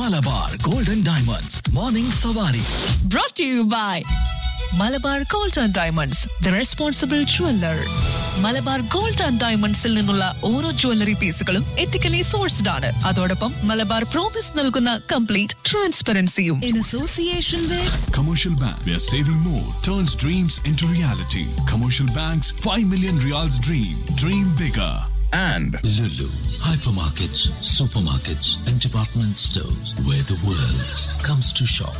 Malabar golden diamonds morning സവാരി brought to you by Malabar gold and diamonds the responsible jeweller Malabar gold and ഡയമണ്ട്സിൽ നിന്നുള്ള ഓരോ jewellery പീസുകളും ethically sourced ആണ് അതോടൊപ്പം മലബാർ പ്രോമിസ് നൽകുന്ന കംപ്ലീറ്റ് ട്രാൻസ്പെറൻസിയും in association with Commercial Bank, where saving more turns dreams into reality. Commercial Bank's 5 million reals dream. Dream bigger. and Lulu, hypermarkets, supermarkets, and department stores where the world comes to shop.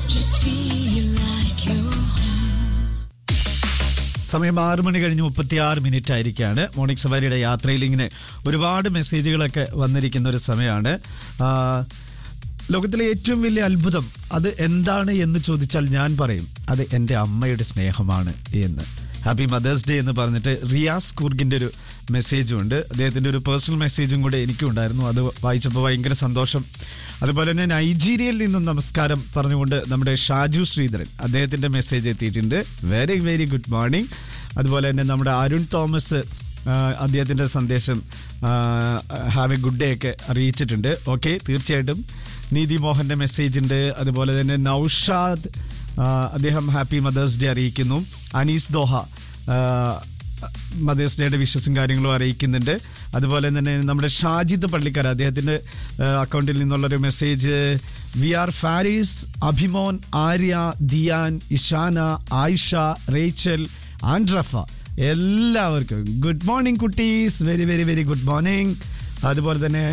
സമയം ആറ് മണി കഴിഞ്ഞ് മുപ്പത്തി ആറ് minute ആയിരിക്കാണ് morning സവാരിയുടെ യാത്രയിൽ ഇങ്ങനെ ഒരുപാട് മെസ്സേജുകളൊക്കെ വന്നിരിക്കുന്ന ഒരു സമയമാണ് ആ, ലോകത്തിലെ ഏറ്റവും വലിയ അത്ഭുതം അത് എന്താണ് എന്ന് ചോദിച്ചാൽ ഞാൻ പറയും അത് എൻ്റെ അമ്മയുടെ സ്നേഹമാണ് എന്ന് ഹാപ്പി മദേഴ്സ് ഡേ എന്ന് പറഞ്ഞിട്ട് റിയാസ് കൂർഗിൻ്റെ ഒരു മെസ്സേജും ഉണ്ട് അദ്ദേഹത്തിൻ്റെ ഒരു പേഴ്സണൽ മെസ്സേജും കൂടെ എനിക്കും ഉണ്ടായിരുന്നു അത് വായിച്ചപ്പോൾ ഭയങ്കര സന്തോഷം അതുപോലെ തന്നെ നൈജീരിയയിൽ നിന്നും നമസ്കാരം പറഞ്ഞുകൊണ്ട് നമ്മുടെ ഷാജു ശ്രീധരൻ അദ്ദേഹത്തിൻ്റെ മെസ്സേജ് എത്തിയിട്ടുണ്ട് വെരി വെരി ഗുഡ് മോർണിംഗ് അതുപോലെ തന്നെ നമ്മുടെ അരുൺ തോമസ് ആ, അദ്ദേഹത്തിൻ്റെ സന്ദേശം ഹാവ് എ ഗുഡ് ഡേ ഒക്കെ അറിയിച്ചിട്ടുണ്ട് ഓക്കെ തീർച്ചയായിട്ടും നീതി മോഹൻ്റെ മെസ്സേജ് ഉണ്ട് അതുപോലെ തന്നെ നൌഷാദ് ആ, അദ്ദേഹം ഹാപ്പി മദേഴ്സ് ഡേ അറിയിക്കുന്നു അനീസ് ദോഹ ആ, മദേഴ്സ് ഡേയുടെ വിശ്വസും കാര്യങ്ങളും അറിയിക്കുന്നുണ്ട് അതുപോലെ തന്നെ നമ്മുടെ ഷാജിദ് പള്ളിക്കാർ അദ്ദേഹത്തിൻ്റെ അക്കൗണ്ടിൽ നിന്നുള്ളൊരു message V R Faris Abhimon Arya Diyan Ishana Ayisha Rachel ആൻഡ്രഫ എല്ലാവർക്കും ഗുഡ് മോർണിംഗ് കുട്ടീസ് very very very good morning അതുപോലെ തന്നെ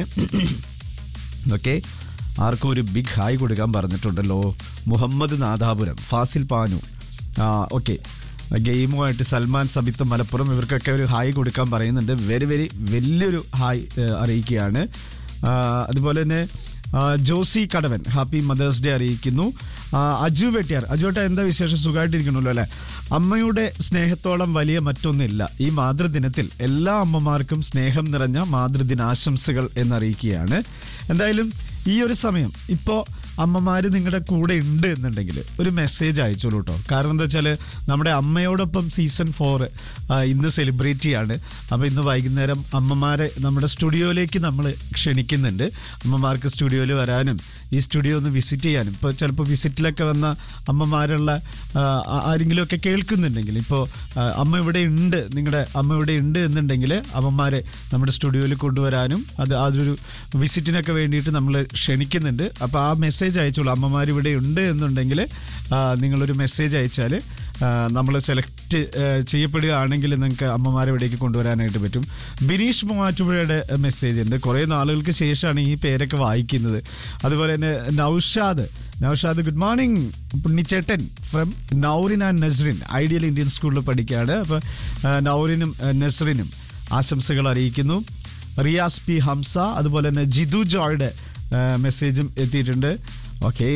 ഓക്കെ ആർക്കും ഒരു ബിഗ് ഹായ് കൊടുക്കാൻ പറഞ്ഞിട്ടുണ്ടല്ലോ മുഹമ്മദ് നാദാപുരം ഫാസിൽ പാനു ആ ഓക്കെ ഗെയിമുമായിട്ട് സൽമാൻ സബിത്ത് മലപ്പുറം ഇവർക്കൊക്കെ ഒരു ഹായ് കൊടുക്കാൻ പറയുന്നുണ്ട് വെരി വെരി വലിയൊരു ഹായ് ഏഹ്, അറിയിക്കുകയാണ് ആ, അതുപോലെ തന്നെ ആ, Josy Kadavan happy mother's day അറിയിക്കുന്നു ആ, അജു വെട്ടിയാർ അജു വെട്ടിയാർ എന്താ വിശേഷം സുഖമായിട്ടിരിക്കണല്ലോ അല്ലേ അമ്മയുടെ സ്നേഹത്തോളം വലിയ മറ്റൊന്നില്ല ഈ മാതൃദിനത്തിൽ എല്ലാ അമ്മമാർക്കും സ്നേഹം നിറഞ്ഞ മാതൃദിനാശംസകൾ എന്നറിയിക്കുകയാണ് എന്തായാലും ഈ ഒരു സമയം ഇപ്പോൾ അമ്മമാർ നിങ്ങളുടെ കൂടെ ഉണ്ട് എന്നുണ്ടെങ്കിൽ ഒരു മെസ്സേജ് അയച്ചോളൂ കേട്ടോ കാരണം എന്താ വെച്ചാൽ നമ്മുടെ അമ്മയോടൊപ്പം സീസൺ ഫോർ ഇന്ന് സെലിബ്രേറ്റ് ചെയ്യാണ് അപ്പോൾ ഇന്ന് വൈകുന്നേരം അമ്മമാരെ നമ്മുടെ സ്റ്റുഡിയോയിലേക്ക് നമ്മൾ ക്ഷണിക്കുന്നുണ്ട് അമ്മമാർക്ക് സ്റ്റുഡിയോയിൽ വരാനും ഈ സ്റ്റുഡിയോ ഒന്ന് വിസിറ്റ് ചെയ്യാനും ഇപ്പോൾ ചിലപ്പോൾ വിസിറ്റിലൊക്കെ വന്ന അമ്മമാരുള്ള ആ, ആ- ആരെങ്കിലുമൊക്കെ കേൾക്കുന്നുണ്ടെങ്കിൽ ഇപ്പോൾ ആ, അമ്മ ഇവിടെ ഉണ്ട് നിങ്ങളുടെ അമ്മ ഇവിടെ ഉണ്ട് എന്നുണ്ടെങ്കിൽ അമ്മമാരെ നമ്മുടെ സ്റ്റുഡിയോയിൽ കൊണ്ടുവരാനും അത് അതൊരു വിസിറ്റിനൊക്കെ വേണ്ടിയിട്ട് നമ്മൾ ക്ഷണിക്കുന്നുണ്ട് അപ്പോൾ ആ മെസ്സേജ് അയച്ചോളൂ അമ്മമാർ ഇവിടെ ഉണ്ട് എന്നുണ്ടെങ്കിൽ ആ, നിങ്ങളൊരു മെസ്സേജ് അയച്ചാൽ നമ്മൾ സെലക്ട് ചെയ്യപ്പെടുകയാണെങ്കിൽ നിങ്ങൾക്ക് അമ്മമാരെ ഇവിടേക്ക് കൊണ്ടുവരാനായിട്ട് പറ്റും ബിനീഷ് മൂവാറ്റുപുഴയുടെ മെസ്സേജ് ഉണ്ട് കുറേ നാളുകൾക്ക് ശേഷമാണ് ഈ പേരൊക്കെ വായിക്കുന്നത് അതുപോലെ തന്നെ നൌഷാദ് നൌഷാദ് ഗുഡ് മോർണിംഗ് പുണ്ണിച്ചേട്ടൻ from Naurin and Nasrin ideal Indian സ്കൂളിൽ പഠിക്കുകയാണ് അപ്പോൾ നൗറിനും ആ, നസ്രിനും ആശംസകൾ അറിയിക്കുന്നു റിയാസ് പി ഹംസ അതുപോലെ തന്നെ ജിതു ജോയുടെ ആ, മെസ്സേജും എത്തിയിട്ടുണ്ട് ഓക്കെ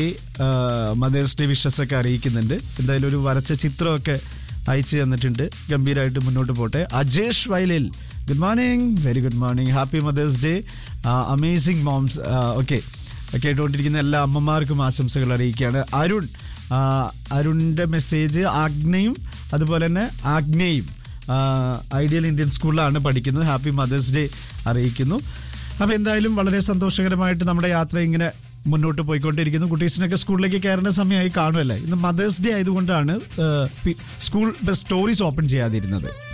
മദേഴ്സ് ഡേ വിഷസ് ഒക്കെ അറിയിക്കുന്നുണ്ട് എന്തായാലും ഒരു വരച്ച ചിത്രമൊക്കെ അയച്ചു തന്നിട്ടുണ്ട് ഗംഭീരമായിട്ട് മുന്നോട്ട് പോട്ടെ അജേഷ് വയലിൽ good morning very good morning happy mother's day amazing moms okay കേട്ടുകൊണ്ടിരിക്കുന്ന എല്ലാ അമ്മമാർക്കും ആശംസകൾ അറിയിക്കുകയാണ് അരുൺ ആ, അരുണിൻ്റെ മെസ്സേജ് ആഗ്നയും അതുപോലെ തന്നെ ആഗ്നയും ഐഡിയൽ ഇന്ത്യൻ സ്കൂളിലാണ് പഠിക്കുന്നത് ഹാപ്പി മദേഴ്സ് ഡേ അറിയിക്കുന്നു അപ്പോൾ എന്തായാലും വളരെ സന്തോഷകരമായിട്ട് നമ്മുടെ യാത്ര ഇങ്ങനെ മുന്നോട്ട് പോയിക്കൊണ്ടിരിക്കുന്നു കുട്ടീസിനൊക്കെ സ്കൂളിലേക്ക് കയറേണ്ട സമയമായി കാണുമല്ലേ ഇന്ന് മദേഴ്സ് ഡേ ആയതുകൊണ്ടാണ് ആ, പി- സ്കൂൾ ബസ് സ്റ്റോറീസ് ഓപ്പൺ ചെയ്യാതിരുന്നത്